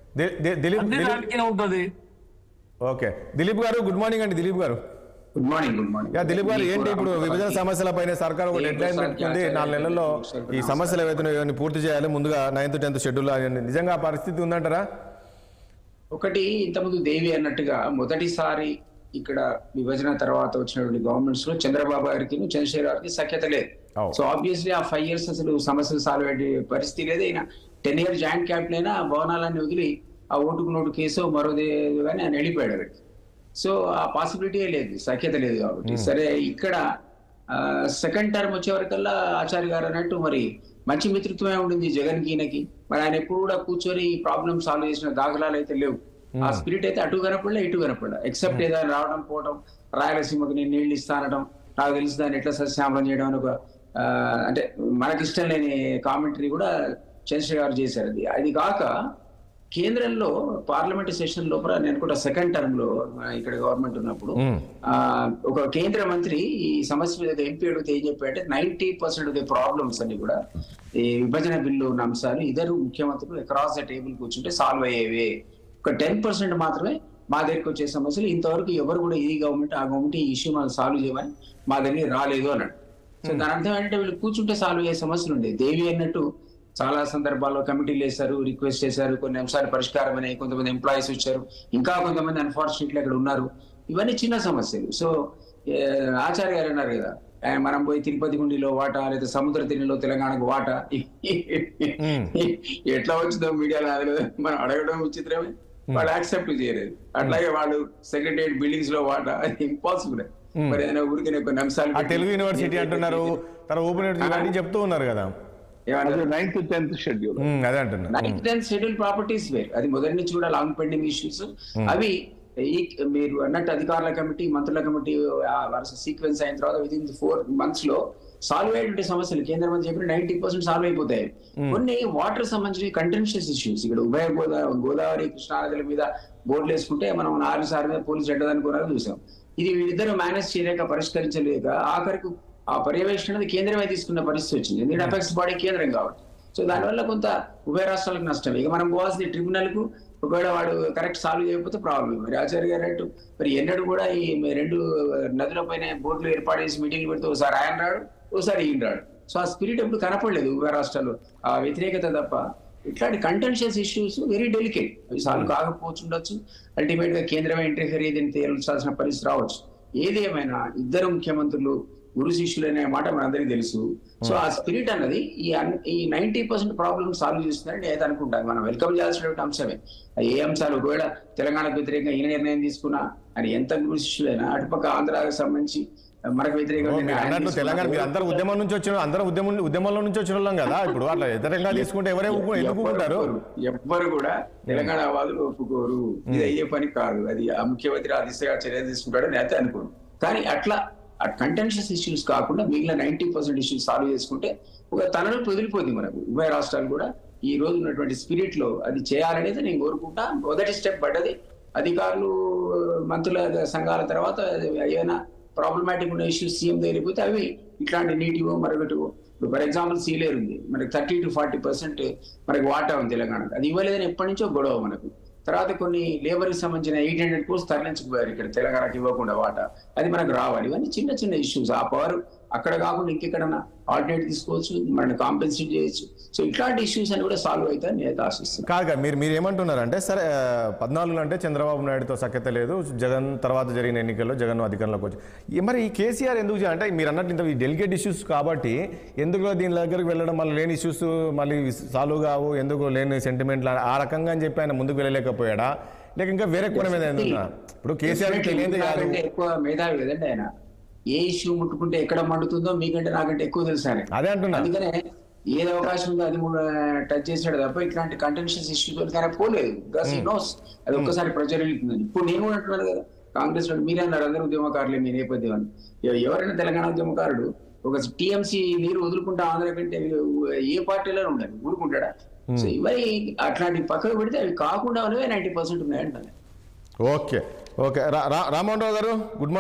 The- the- Dilip అన్ని దిలీప్ దానికే ఉంటది okay Dilip garu good morning అండి Dilip garu good morning good morning yeah Dilip garu ఏంటి ఇప్పుడు విభజన సమస్యలపైన సర్కార్ ఒక డెడ్ లైన్ పెట్టుకుంది నాలుగు నెలల్లో ఈ సమస్యలు ఏవైతే ఉన్నాయో ఇవన్నీ పూర్తి చేయాలి ముందుగా నైన్త్ టెన్త్ షెడ్యూల్ అని నిజంగా ఆ పరిస్థితి ఉందంటారా ఒకటి ఇంతకుముందు దేవి అన్నట్టుగా మొదటిసారి ఇక్కడ విభజన తర్వాత వచ్చినటువంటి గవర్నమెంట్స్ లో చంద్రబాబు గారికి చంద్రశేఖర్ గారికి సఖ్యత లేదు అవును. సో ఆబ్వియస్లీ ఆ ఫైవ్ ఇయర్స్ అసలు సమస్యలు సాల్వ్ అయ్యే పరిస్థితి లేదు అయినా టెన్ ఇయర్ జాయింట్ క్యాపిటల్ అయినా ఆ భవనాలన్నీ వదిలి ఆ ఓటుకు నోటు కేసు మరోదే కానీ ఆయన వెళ్ళిపోయాడు అక్కడికి సో ఆ పాసిబిలిటీ లేదు సఖ్యత లేదు కాబట్టి సరే ఇక్కడ సెకండ్ టర్మ్ వచ్చే వరకల్లా ఆచార్య గారు అన్నట్టు మరి మంచి మిత్రత్వమే ఉండింది జగన్ ఈయనకి మరి ఆయన ఎప్పుడు కూడా కూర్చొని ఈ ప్రాబ్లమ్ సాల్వ్ చేసిన దాఖలాలు అయితే లేవు ఆ స్పిరిట్ అయితే అటు కనపడలే ఇటు కనపడలే ఎక్సెప్ట్ ఏదైనా రావడం పోవడం రాయలసీమకు నేను నీళ్లు ఇస్తానడం నాకు తెలిసి దాన్ని ఎట్లా సస్యామలం చేయడం అని ఒక ఆ, అంటే మనకి ఇష్టం లేని కామెంటరీ కూడా చంద్రశేఖర్ గారు చేశారు అది అది కాక కేంద్రంలో పార్లమెంట్ సెషన్ లోపల నేను కూడా సెకండ్ టర్మ్ లో ఆ, ఇక్కడ గవర్నమెంట్ ఉన్నప్పుడు ఆ ఒక కేంద్ర మంత్రి ఈ సమస్య మీద ఎంపీ అడిగితే ఏం చెప్పాడంటే ninety percent of the problems అన్ని కూడా ఈ విభజన బిల్లు ఉన్న అంశాలు ఇద్దరు ముఖ్యమంత్రులు అక్రాస్ ద టేబుల్ కూర్చుంటే సాల్వ్ అయ్యేవే ఒక టెన్ పర్సెంట్ మాత్రమే మా దగ్గరికి వచ్చే సమస్యలు ఇంతవరకు ఎవరు కూడా ఈ గవర్నమెంట్ ఆ గవర్నమెంట్ ఈ ఇష్యూ మనం సాల్వ్ చేయమని మా దగ్గర రాలేదు అన్నాడు సో దాని అర్థం ఏంటంటే వీళ్ళు కూర్చుంటే సాల్వ్ అయ్యే సమస్యలు ఉండేవి దేవి అన్నట్టు చాలా సందర్భాల్లో కమిటీలు వేశారు రిక్వెస్ట్ చేశారు కొన్ని అంశాలు పరిష్కారం అయినాయి కొంతమంది ఎంప్లాయీస్ వచ్చారు ఇంకా కొంతమంది అన్ఫార్చునేట్లీ అక్కడ ఉన్నారు ఇవన్నీ చిన్న సమస్యలు సో ఏ, ఆచార్య గారు అన్నారు కదా ఆ, మనం పోయి తిరుపతి గుండిలో వాటా లేదా సముద్ర తిరిలో తెలంగాణకు వాటా ఎట్లా వచ్చిందో మీడియాలో అది మనం అడగడం విచిత్రమే వాళ్ళు యాక్సెప్ట్ చేయలేదు అట్లాగే వాళ్ళు సెక్రటరియట్ బిల్డింగ్స్ లో వాటా ఇంపాసిబుల్ మరి ఆయన ఊరికి కొన్ని అంశాలు ఆ తెలుగు యూనివర్సిటీ అంటున్నారు తర్వాత ఓపెన్ యూనివర్సిటీ అని చెప్తూ ఉన్నారు కదా ఏమన్నారు? అది నైన్త్ టెన్త్ షెడ్యూల్ ఉమ్, అదే అంటున్నారు నైన్త్ టెన్త్ షెడ్యూల్ ప్రాపర్టీస్ వేరు అది మొదటి నుంచి కూడా లాంగ్ పెండింగ్ ఇష్యూస్ అవి ఈ మీరు అన్నట్టు అధికారుల కమిటీ మంత్రుల కమిటీ ఆ వరుస సీక్వెన్స్ అయిన తర్వాత విత్ ఇన్ ఫోర్ మంత్స్ లో సాల్వ్ అయ్యేటువంటి సమస్యలు కేంద్ర మంత్రి చెప్పిన నైన్టీ పర్సెంట్ సాల్వ్ అయిపోతాయి కొన్ని వాటర్ సంబంధించిన కంటెన్షియస్ ఇష్యూస్ ఇక్కడ ఉభయ గోదావరి గోదావరి కృష్ణానదుల మీద బోర్డులు వేసుకుంటే మనం నాలుగు సార్లు మీద పోలీసులు ఎడ్డదనుకున్నారని చూసాం ఇది వీళ్ళిద్దరూ మేనేజ్ చేయలేక పరిష్కరించలేక ఆఖరికి ఆ పర్యవేక్షణ అనేది కేంద్రమే తీసుకున్న పరిస్థితి వచ్చింది ఎందుకంటే అపెక్స్ బాడీ కేంద్రం కాబట్టి సో దానివల్ల కొంత ఉభయ రాష్ట్రాలకు నష్టం ఇక మనం పోవాల్సిన ట్రిబ్యునల్ కు ఒకవేళ వాడు కరెక్ట్ సాల్వ్ చేయకపోతే ప్రాబ్లం మరి ఆచార్య గారు అంటూ మరి ఎన్నడూ కూడా ఈ రెండు నదుల పైన బోర్డులు ఏర్పాటు చేసి మీటింగ్ పెడితే ఒకసారి ఆయన రాడు ఒకసారి ఈయన రాడు సో ఆ స్పిరిట్ ఎప్పుడు కనపడలేదు ఉభయ రాష్ట్రాలు ఆ వ్యతిరేకత తప్ప ఇట్లాంటి కంటెన్షియస్ ఇష్యూస్ వెరీ డెలికేట్ అవి సాల్వ్ కాకపోవచ్చు ఉండొచ్చు అల్టిమేట్ గా కేంద్రమే ఇంటర్ఫియర్ దీన్ని తేల్చాల్సిన పరిస్థితి రావచ్చు ఏది ఏమైనా ఇద్దరు ముఖ్యమంత్రులు గురు శిష్యులు అనే మాట మనందరికీ తెలుసు సో ఆ స్పిరిట్ అన్నది ఈ అన్- ఈ నైన్టీ పర్సెంట్ ప్రాబ్లమ్ సాల్వ్ చేస్తుందని నేను అనుకుంటాను మనం వెల్కమ్ చేయాల్సినటువంటి అంశమే అది ఏ అంశాలు ఒకవేళ తెలంగాణకు వ్యతిరేకంగా ఈయన నిర్ణయం తీసుకున్నా అని ఎంత గురు శిష్యులైనా అటుపక్క ఆంధ్రాకి సంబంధించి మనకు వ్యతిరేకంగా మీరు నిర్ణయం అన్నట్లు తీసుకున్నా తెలంగాణ మీరు అందరూ ఉద్యమం నుంచి వచ్చిన అందరూ ఉద్యమం ఉద్యమంలో నుంచి వచ్చిన వాళ్ళం కదా ఇప్పుడు అట్లా వ్యతిరేకంగా తీసుకుంటే ఎవరే ఊరుకో- ఎందుకు ఊరుకుంటారు ఎవ్వరు కూడా తెలంగాణ వాదులు ఒప్పుకోరు ఇది అయ్యే పని కాదు అది ఆ ముఖ్యమంత్రి ఆ దిశగా చర్య తీసుకుంటాడని అయితే అనుకోను కానీ అట్లా ఆ కంటెన్షియస్ ఇష్యూస్ కాకుండా మిగిలిన నైన్టీ పర్సెంట్ ఇష్యూస్ సాల్వ్ చేసుకుంటే ఒక తనను వదిలిపోతుంది మనకు ఉభయ రాష్ట్రాలు కూడా ఈ రోజు ఉన్నటువంటి స్పిరిట్ లో అది చేయాలనేది నేను కోరుకుంటా మొదటి స్టెప్ పడ్డది అధికారులు మంత్రుల సంఘాల తర్వాత ఏమైనా ప్రాబ్లమాటిక్ ఉన్న ఇష్యూస్ సీఎం దగ్గరికి అవి ఇట్లాంటి నీటివో మరొకటివో ఇప్పుడు ఫర్ ఎగ్జాంపుల్ సీలేరు ఉంది మనకి థర్టీ టు ఫార్టీ పర్సెంట్ మనకి వాటా ఉంది తెలంగాణకు అది ఇవ్వలేదని ఎప్పటి నుంచో గొడవ మనకు తర్వాత కొన్ని లేబర్ కి సంబంధించిన ఎయిట్ హండ్రెడ్ కోర్స్ తరలించుకుపోయారు ఇక్కడ తెలంగాణకి ఇవ్వకుండా వాటా అది మనకు రావాలి ఇవన్నీ చిన్న చిన్న ఇష్యూస్ ఆ పవర్ అక్కడ కాకుండా ఇంకెక్కడన్నా ఆల్టర్నేట్ తీసుకోవచ్చు మనం కాంపెన్సేట్ చేయొచ్చు సో ఇట్లాంటి ఇష్యూస్ అని కూడా సాల్వ్ అవుతాయని నేను ఆశిస్తున్నాను కాదు కాదు మీరు మీరు ఏమంటున్నారంటే సరే ఆ, పద్నాలుగులో అంటే చంద్రబాబు నాయుడుతో సఖ్యత లేదు జగన్ తర్వాత జరిగిన ఎన్నికల్లో జగన్ అధికారంలోకి వచ్చి ఈ మరి ఈ కేసీఆర్ ఎందుకు చే- అంటే మీరు అన్నట్టు ఇంత ఈ డెలికేట్ ఇష్యూస్ కాబట్టి ఎందుకు దీని దగ్గరికి వెళ్ళడం మళ్ళీ లేని ఇష్యూస్ మళ్ళీ సాల్వ్ కావు ఎందుకు లేని సెంటిమెంట్లు ఆ రకంగా అని చెప్పి ఆయన ముందుకు వెళ్ళలేకపోయాడా లేక ఇంకా వేరే కోణం మీద ఏదైనా ఇప్పుడు కేసీఆర్ తెలియదు కాదు నాకంటే ఎక్కువ మేధావి కదండి ఆయన ఏ ఇష్యూ ముట్టుకుంటే ఎక్కడ మండుతుందో మీకంటే నాకంటే ఎక్కువ తెలుసు ఆయన అదే అంటున్నా అందుకనే ఏది అవకాశం ఉందో అది కూడా టచ్ చేసాడు తప్ప ఇట్లాంటి కంటెన్షియస్ ఇష్యూ కానీ పోలేదు బికాస్ నోస్ అది ఒక్కసారి ప్రజలు వెళ్తుందని ఇప్పుడు నేను కూడా అంటున్నాను కదా కాంగ్రెస్ వాళ్ళు మీరే అన్నారు అందరూ ఉద్యమకారులే మీ నేపథ్యం అని ఎవ- ఎవరైనా తెలంగాణ ఉద్యమకారుడు ఒక టీఎంసీ నీరు వదులుకుంటా ఆంధ్ర కంటే ఏ పార్టీలో ఉండాలి ఊరుకుంటాడా సో ఇవన్నీ అట్లాంటి పక్కకు పెడితే అవి కాకుండా నైన్టీ పర్సెంట్ ఉన్నాయంటాను ఓకే ఓకే రా రా- రామ్మోహన్ రావు గారు గుడ్ మార్నింగ్